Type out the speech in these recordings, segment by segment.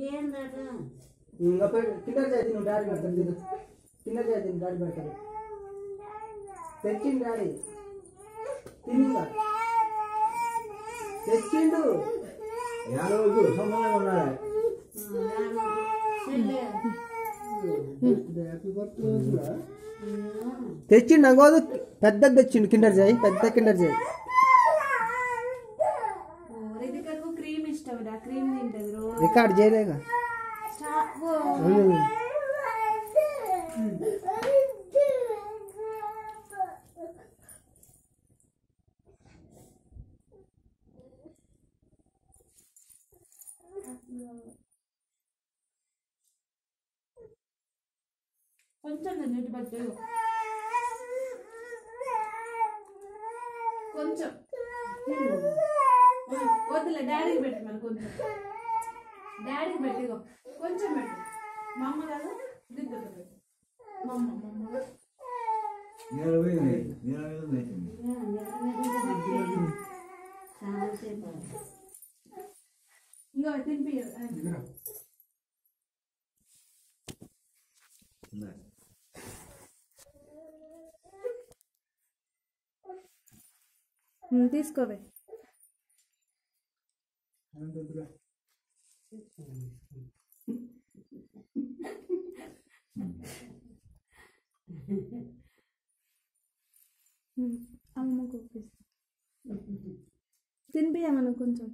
ఇంకా పోయి కింద చేతి నువ్వు డాడీ పెడతాడు తిను కింద చేతి డాడీ పెడతాడు తెచ్చిండు డాడీ తినిందా తెచ్చిండు యాదవకు సొంతంగా ఉన్నాడు తెచ్చిండు అంగోదు పెద్దది తెచ్చిండు కిండర్ జాయ్ పెద్ద కిండర్ జాయ్ రితికకు క్రీమ్ ఇష్టం ఆ క్రీమ్ తింటది రోజు రికార్డ్ చేయలేగా స్టా- ఓ. కొంచెం నీటి పట్టు కొంచెం వద్దులే డాడీకి పెట్టు మరి కొంచెం డాడీకి పెట్టు ఇగో కొంచెం పెట్టు మా అమ్మ కాదు దిద్దు పెట్టు మా అమ్మ మా అమ్మ నేను పోయింది నేను పోయింది ఇంకో తినిపి తీసుకోవే అమ్మకు తినిపియమను కొంచెం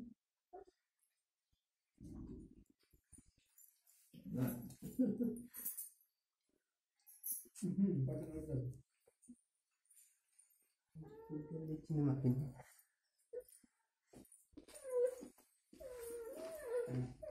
తెచ్చింది మా పిన్ని